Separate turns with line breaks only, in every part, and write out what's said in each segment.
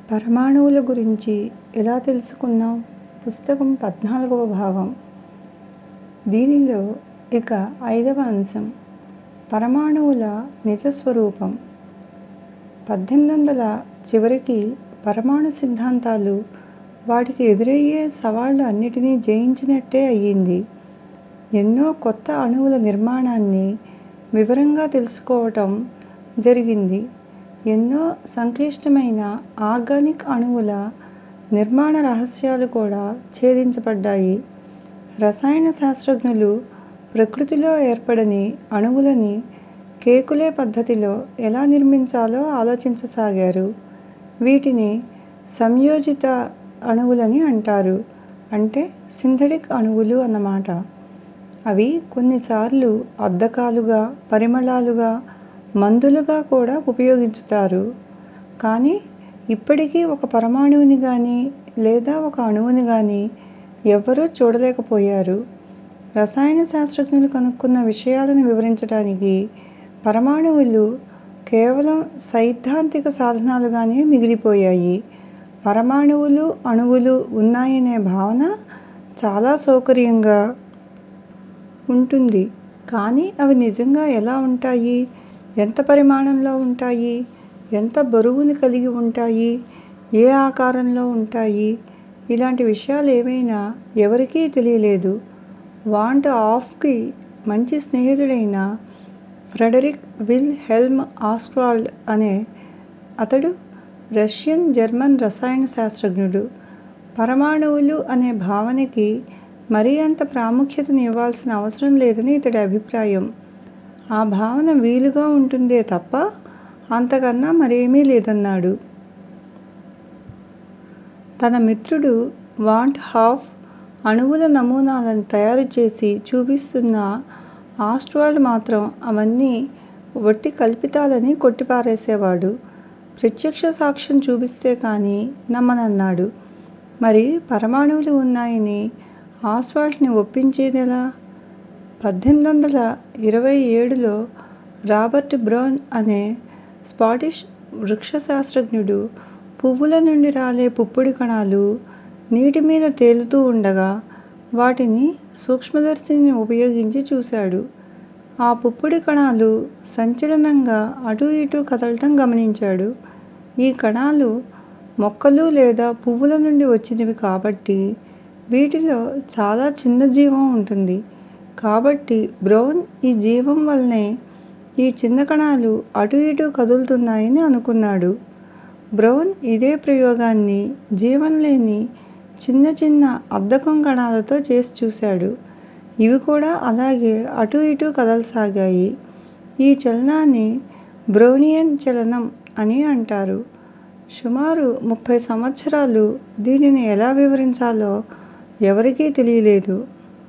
పరమాణువుల గురించి ఎలా తెలుసుకున్నాం పుస్తకం పద్నాలుగవ భాగం దీనిలో ఇక ఐదవ అంశం పరమాణువుల నిజ స్వరూపం పద్దెనిమిది వందల చివరికి పరమాణు సిద్ధాంతాలు వాటికి ఎదురయ్యే సవాళ్లు అన్నిటినీ జయించినట్టే అయ్యింది ఎన్నో కొత్త అణువుల నిర్మాణాన్ని వివరంగా తెలుసుకోవటం జరిగింది ఎన్నో సంక్లిష్టమైన ఆర్గానిక్ అణువుల నిర్మాణ రహస్యాలు కూడా ఛేదించబడ్డాయి రసాయన శాస్త్రజ్ఞులు ప్రకృతిలో ఏర్పడని అణువులని కేకులే పద్ధతిలో ఎలా నిర్మించాలో ఆలోచించసాగారు వీటిని సంయోజిత అణువులని అంటారు అంటే సింథటిక్ అణువులు అన్నమాట అవి కొన్నిసార్లు అద్దకాలుగా పరిమళాలుగా మందులుగా కూడా ఉపయోగించుతారు కానీ ఇప్పటికీ ఒక పరమాణువుని గానీ లేదా ఒక అణువుని గానీ ఎవ్వరూ చూడలేకపోయారు రసాయన శాస్త్రజ్ఞులు కనుక్కున్న విషయాలను వివరించటానికి పరమాణువులు కేవలం సైద్ధాంతిక సాధనాలుగానే మిగిలిపోయాయి పరమాణువులు అణువులు ఉన్నాయనే భావన చాలా సౌకర్యంగా ఉంటుంది కానీ అవి నిజంగా ఎలా ఉంటాయి ఎంత పరిమాణంలో ఉంటాయి ఎంత బరువుని కలిగి ఉంటాయి ఏ ఆకారంలో ఉంటాయి ఇలాంటి విషయాలేవైనా ఎవరికీ తెలియలేదు వాంట్ ఆఫ్ కి మంచి స్నేహితుడైన ఫ్రెడరిక్ విల్ హెల్మ్ ఆస్వాల్డ్ అనే అతడు రష్యన్ జర్మన్ రసాయన శాస్త్రజ్ఞుడు పరమాణువులు అనే భావనకి మరీ అంత ప్రాముఖ్యతని ఇవ్వాల్సిన అవసరం లేదని ఇతడి అభిప్రాయం ఆ భావన వీలుగా ఉంటుందే తప్ప అంతకన్నా మరేమీ లేదన్నాడు తన మిత్రుడు వాంట్ హాఫ్ అణువుల నమూనాలను తయారుచేసి చూపిస్తున్న ఆస్వాల్డ్ మాత్రం అవన్నీ వట్టి కల్పితాలని కొట్టిపారేసేవాడు ప్రత్యక్ష సాక్ష్యం చూపిస్తే కానీ నమ్మనన్నాడు మరి పరమాణువులు ఉన్నాయని ఆస్వాల్డ్ ని ఒప్పించేదెలా పద్దెనిమిది వందల ఇరవై ఏడులో రాబర్ట్ బ్రౌన్ అనే స్కాటిష్ వృక్ష శాస్త్రజ్ఞుడు పువ్వుల నుండి రాలే పుప్పొడి కణాలు నీటి మీద తేలుతూ ఉండగా వాటిని సూక్ష్మదర్శినిని ఉపయోగించి చూశాడు ఆ పుప్పొడి కణాలు సంచలనంగా అటూ ఇటూ కదలటం గమనించాడు ఈ కణాలు మొక్కలు లేదా పువ్వుల నుండి వచ్చినవి కాబట్టి వీటిలో చాలా చిన్న జీవం ఉంటుంది కాబట్టి బ్రౌన్ ఈ జీవం వల్లనే ఈ చిన్న కణాలు అటూ ఇటూ కదులుతున్నాయని అనుకున్నాడు బ్రౌన్ ఇదే ప్రయోగాన్ని జీవం లేని చిన్న చిన్న అద్దకం కణాలతో చేసి చూశాడు ఇవి కూడా అలాగే అటూ ఇటూ కదలసాగాయి ఈ చలనాన్ని బ్రౌనియన్ చలనం అని అంటారు సుమారు ముప్పై సంవత్సరాలు దీనిని ఎలా వివరించాలో ఎవరికీ తెలియలేదు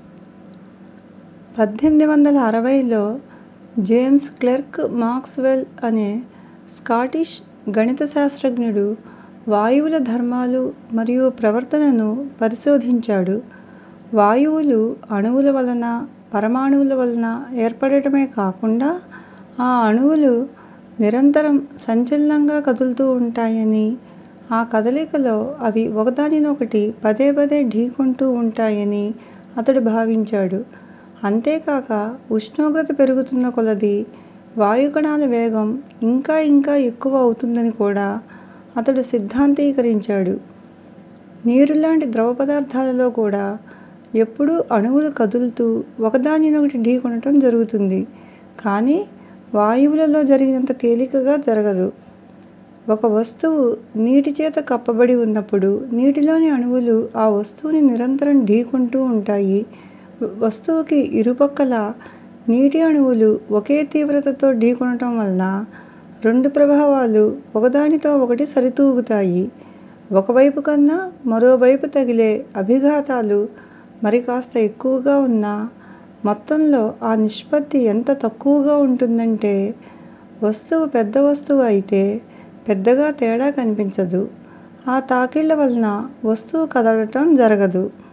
పద్దెనిమిది వందల అరవైలో జేమ్స్ క్లెర్క్ మాక్స్ వెల్ అనే స్కాటిష్ గణిత శాస్త్రజ్ఞుడు వాయువుల ధర్మాలు మరియు ప్రవర్తనను పరిశోధించాడు వాయువులు అణువుల వలన పరమాణువుల వలన ఏర్పడటమే కాకుండా ఆ అణువులు నిరంతరం సంచలనంగా కదులుతూ ఉంటాయని ఆ కదలికలో అవి ఒకదానినొకటి పదే పదే ఢీకొంటూ ఉంటాయని అతడు భావించాడు అంతేకాక ఉష్ణోగ్రత పెరుగుతున్న కొలదీ వాయుకణాల వేగం ఇంకా ఇంకా ఎక్కువ అవుతుందని కూడా అతడు సిద్ధాంతీకరించాడు నీరులాంటి ద్రవ పదార్థాలలో కూడా ఎప్పుడూ అణువులు కదులుతూ ఒకదానినొకటి ఢీకొనటం జరుగుతుంది కానీ వాయువులలో జరిగినంత తేలికగా జరగదు ఒక వస్తువు నీటి చేత కప్పబడి ఉన్నప్పుడు నీటిలోని అణువులు ఆ వస్తువుని నిరంతరం ఢీకొంటూ ఉంటాయి వస్తువుకి ఇరుపక్కలా నీటి అణువులు ఒకే తీవ్రతతో ఢీకొనటం వలన రెండు ప్రభావాలు ఒకదానితో ఒకటి సరితూగుతాయి ఒకవైపు కన్నా మరోవైపు తగిలే అభిఘాతాలు మరి కాస్త ఎక్కువగా ఉన్నా మొత్తంలో ఆ నిష్పత్తి ఎంత తక్కువగా ఉంటుందంటే వస్తువు పెద్ద వస్తువు అయితే పెద్దగా తేడా కనిపించదు ఆ తాకిళ్ళ వలన వస్తువు కదలటం జరగదు